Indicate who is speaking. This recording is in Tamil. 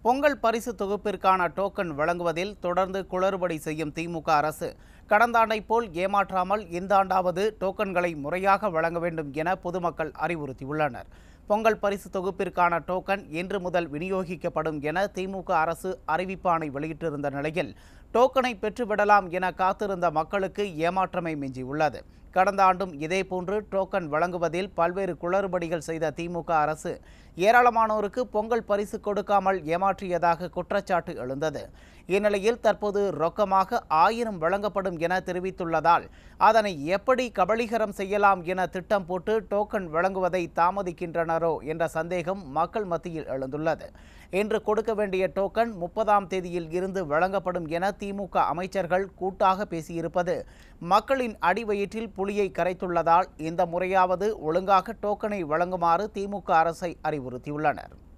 Speaker 1: பொங்கல் பரிசு தொகுப்பிற்கான டோக்கன் வழங்குவதில் தொடர்ந்து குளறுபடி செய்யும் திமுக அரசு கடந்த ஆண்டைப் போல் ஏமாற்றாமல் இந்த ஆண்டாவது டோக்கன்களை முறையாக வழங்க வேண்டும் என பொதுமக்கள் அறிவுறுத்தியுள்ளனர் பொங்கல் பரிசு தொகுப்பிற்கான டோக்கன் இன்று முதல் விநியோகிக்கப்படும் என திமுக அரசு அறிவிப்பாணை வெளியிட்டிருந்த நிலையில் டோக்கனை பெற்றுவிடலாம் என காத்திருந்த மக்களுக்கு ஏமாற்றமே மிஞ்சியுள்ளது கடந்த ஆண்டும் இதேபோன்று டோக்கன் வழங்குவதில் பல்வேறு குளறுபடிகள் செய்த திமுக அரசு ஏராளமானோருக்கு பொங்கல் பரிசு கொடுக்காமல் ஏமாற்றியதாக குற்றச்சாட்டு எழுந்தது இந்நிலையில் தற்போது ரொக்கமாக ஆயிரம் வழங்கப்படும் என தெரிவித்துள்ளதால் அதனை எப்படி கபளீகரம் செய்யலாம் என திட்டம் போட்டு டோக்கன் வழங்குவதை தாமதிக்கின்றனரோ என்ற சந்தேகம் மக்கள் மத்தியில் எழுந்துள்ளது இன்று கொடுக்க வேண்டிய டோக்கன் முப்பதாம் தேதியில் இருந்து வழங்கப்படும் என திமுக அமைச்சர்கள் கூட்டாக பேசியிருப்பது மக்களின் அடிவயிற்றில் புலியை கரைத்துள்ளதால் இந்த முறையாவது ஒழுங்காக டோக்கனை வழங்குமாறு திமுக அரசை அறிவுறுத்தியுள்ளனர்